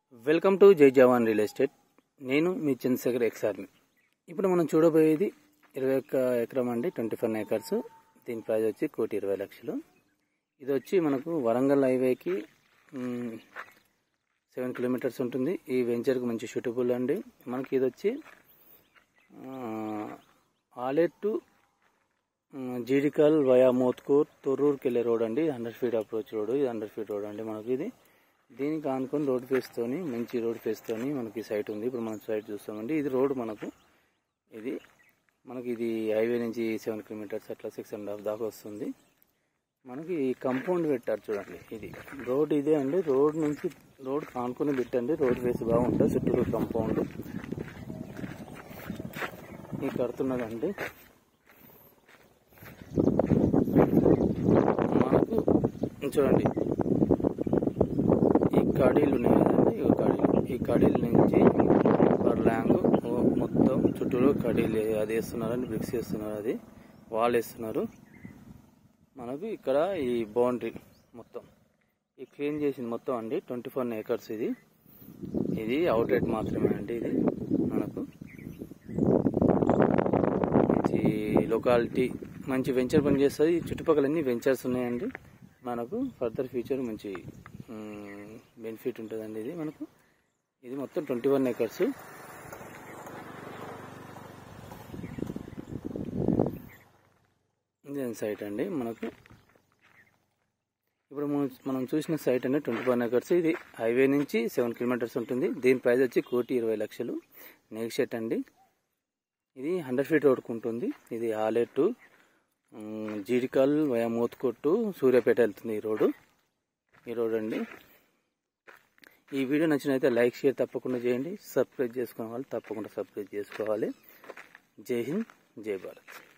welcome to జై జవాన్ real estate నేను మీ Chandrasekhar ex army ఇప్పుడు మనం చూడబోయేది ఇరవై ఒక్క ఎకరం అండి ట్వంటీ ఫైవ్ ఏకర్స్ దీని ప్రైస్ వచ్చి కోటి ఇరవై లక్షలు ఇది వచ్చి మనకు వరంగల్ హైవేకి సెవెన్ కిలోమీటర్స్ ఉంటుంది ఈ వెంచర్కి మంచి షూటబుల్ అండి మనకి ఇది వచ్చి ఆలేట్ టు జీడికల్ వయా మోత్కూర్ తొర్రూరుకి వెళ్ళే రోడ్ అండి హండ్రెడ్ ఫీట్ అప్రోచ్ రోడ్ ఇది హండ్రెడ్ ఫీట్ రోడ్ అండి మనకి ఇది దీనికి ఆనుకొని రోడ్ ఫేస్తోని మంచి రోడ్ ఫేస్తోని మనకి సైట్ ఉంది ఇప్పుడు మనం సైట్ చూస్తామండి ఇది రోడ్ మనకు ఇది మనకి ఇది హైవే నుంచి సెవెన్ కిలోమీటర్స్ అట్లా సిక్స్ అండ్ హాఫ్ దాకా వస్తుంది మనకి కంపౌండ్ పెట్టారు చూడండి ఇది రోడ్ ఇదే అండి రోడ్ నుంచి రోడ్ కానుకొని పెట్టండి రోడ్ వేసి బాగుంటుంది చుట్టూరు కంపౌండ్ ఈ కడుతున్నదండి మనకు చూడండి ఈ కడీలు ఉన్నాయి కదండి ఈ కడీలు ఈ కడీల నుంచి పర్ ల్యాంగ్ మొత్తం చుట్టూరు కడీలు అది వేస్తున్నారండి బ్రిక్స్ వేస్తున్నారు అది వాల్ వేస్తున్నారు మనకు ఇక్కడ ఈ బౌండరీ మొత్తం ఈ క్లీన్ చేసింది మొత్తం అండి ట్వంటీ ఫోర్ ఏకర్స్ ఇది ఇది అవుట్లెట్ మాత్రమే అండి ఇది మనకు మంచి లొకాలిటీ మంచి వెంచర్ పని చేస్తుంది ఈ చుట్టుపక్కల అన్ని వెంచర్స్ ఉన్నాయండి మనకు ఫర్దర్ ఫ్యూచర్ మంచి బెనిఫిట్ ఉంటుందండి ఇది మనకు ఇది మొత్తం ట్వంటీ వన్ ఏకర్స్ ఇది సైట్ అండి మనకు ఇప్పుడు మనం మనం చూసిన సైట్ అండి ట్వంటీ వన్ ఏకర్స్ ఇది హైవే నుంచి సెవెన్ కిలోమీటర్స్ ఉంటుంది దీని ప్రైస్ వచ్చి కోటి ఇరవై లక్షలు నెగిషెట్ అండి ఇది హండ్రెడ్ ఫీట్ రోడ్కు ఉంటుంది ఇది ఆలేటు జీడికల్ వయా మోతుకొట్టు సూర్యాపేట వెళ్తుంది ఈ రోడ్డు ఈ రోడ్ అండి ఈ వీడియో నచ్చినైతే లైక్ షేర్ తప్పకుండా చేయండి సబ్స్క్రైబ్ చేసుకునే వాళ్ళు తప్పకుండా సబ్స్క్రైబ్ చేసుకోవాలి జై హింద్ జై భారత్